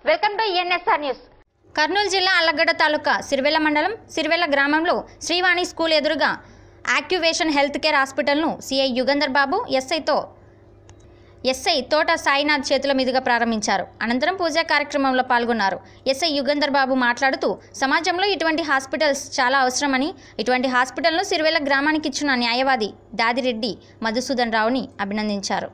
welcome to NSR news Kurnool జిల్లా అల్లగడ్డ తాలూకా సిరివెల్ల మండలం సిరివెల్ల గ్రామంలో శ్రీవాణి స్కూల్ ఎదురుగా యాక్యువేషన్ హెల్త్ కేర్ హాస్పిటల్ను సిఐ యుగంధర్ బాబు ఎస్ఐతో ఎస్ఐ తోట సాయినాథ్ చేతుల మీదుగా ప్రారంభించారు అనంతరం పూజా కార్యక్రమంలో పాల్గొన్నారు ఎస్ఐ యుగంధర్ బాబు మాట్లాడుతూ సమాజంలో ఇటువంటి హాస్పిటల్స్ చాలా అవసరమని ఇటువంటి హాస్పిటల్ను సిరివెల్ల గ్రామానికి ఇచ్చిన న్యాయవాది దాదిరెడ్డి మధుసూదన్ రావుని అభినందించారు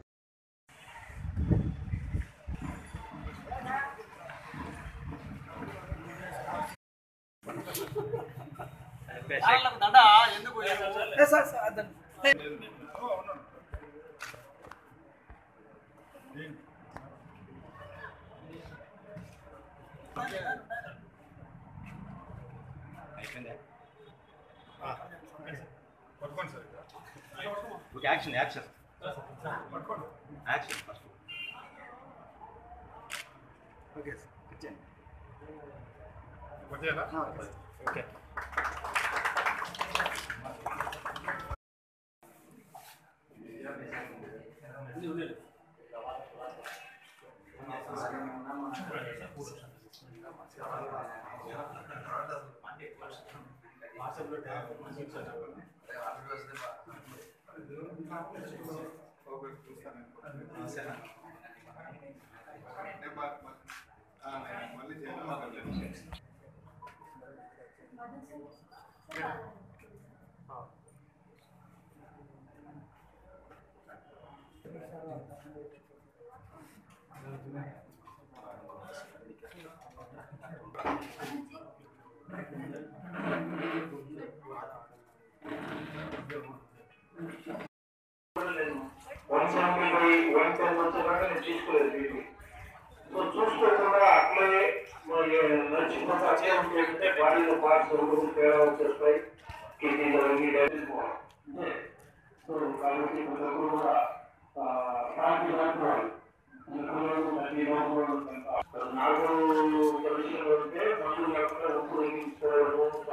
okay action action action first okay one seventy five one ten months దాకా నేను తీసుకోలేదు బీపీ సో చూసుకోకుండా అట్లనే మరి నడుచుకుంటూ అట్లే ఉంటే బాడీలో పార్ట్స్ రెండు తేడా వచ్చేస్తాయి కిడ్నీలో అన్ని డ్యామేజ్ అంటే సో కాబట్టి ప్రతి ఒక్కరు కూడా ఫ్యామిలీ అంటున్నారు నాకు విషయంలో ఉంటే మందులు లేకుండా ఒప్పుడు తీసుకోవడము